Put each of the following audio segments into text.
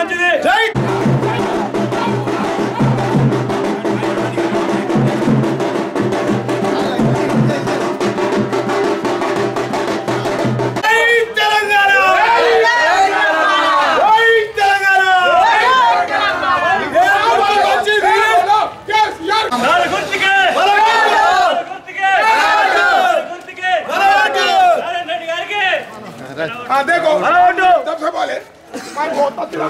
మంచిది జై తెలంగాణ జై తెలంగాణ ఏం మంచిది నాలుగు గుర్తుకే నాలుగు గుర్తుకే నాలుగు గుర్తుకే నారాయణ రెడ్డి గారికి हाँ देखो అలవాటు सबसे पहले मैं बहुत अच्छा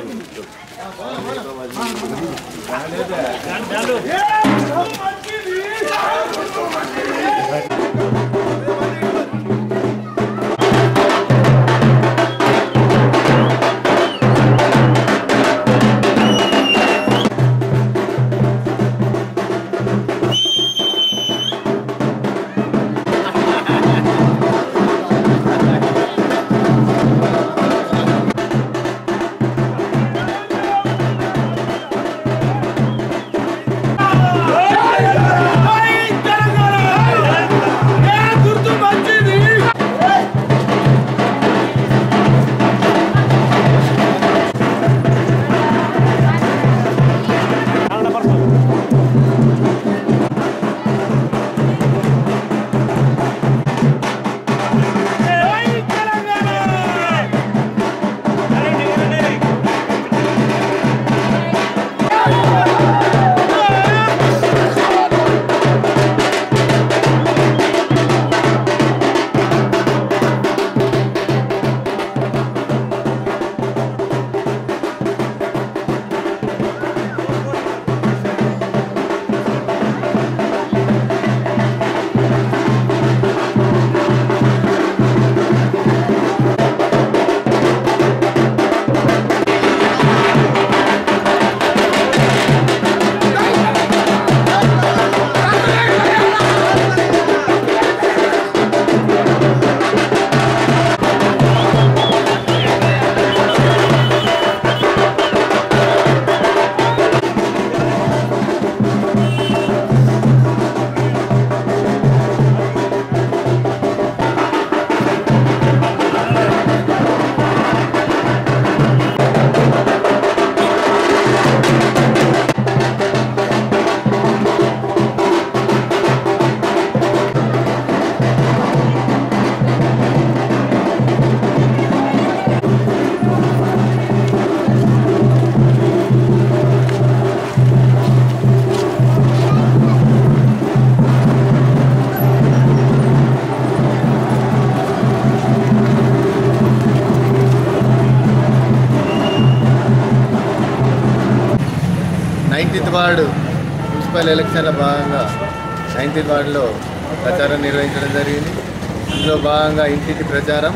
నైన్టీన్త్ వార్డు మున్సిపల్ ఎలక్షన్ల భాగంగా నైన్టీన్త్ వార్డులో ప్రచారం నిర్వహించడం జరిగింది అందులో భాగంగా ఇంటింటి ప్రచారం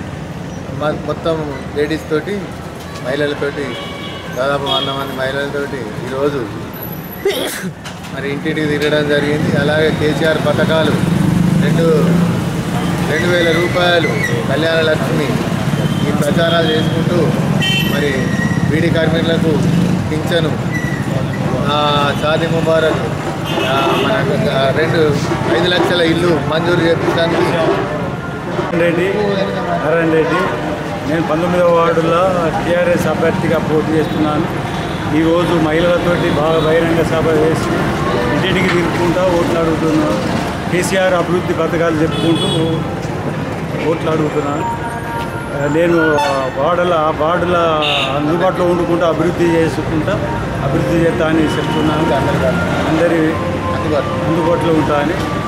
మ- మొత్తం లేడీస్ తోటి మహిళలతోటి దాదాపు వంద మంది మహిళలతోటి ఈరోజు మరి ఇంటింటికి తిరగడం జరిగింది అలాగే కేసీఆర్ పథకాలు రెండు రెండు వేల రూపాయలు కళ్యాణ లక్ష్మి ఈ ప్రచారాలు చేసుకుంటూ మరి బీడీ కార్మికులకు పింఛను ఆ, షాదీ ముబారక్ ఆ, మన ఆ, రెండు ఐదు లక్షల ఇల్లు మంజూరు చేపించడానికి రెడ్డి నారాయణ రెడ్డి నేను పంతొమ్మిదవ వార్డులో టీఆర్ఎస్ అభ్యర్థిగా పోటీ చేస్తున్నాను ఈరోజు మహిళలతోటి బాగా బహిరంగ సభ చేసి ఇంటింటికి తిరుగుకుంటా ఓట్లు అడుగుతున్నాను కేసీఆర్ అభివృద్ధి పథకాలు చెప్పుకుంటూ ఓట్లు అడుగుతున్నాను ఆ, నేను ఆ వార్డుల ఆ వార్డుల అందుబాటులో వండుకుంటూ అభివృద్ధి చేసుకుంటా అభివృద్ధి చేస్తా అని చెప్తున్నాను అందరి అందుబాటులో అందుబాటులో ఉంటా అని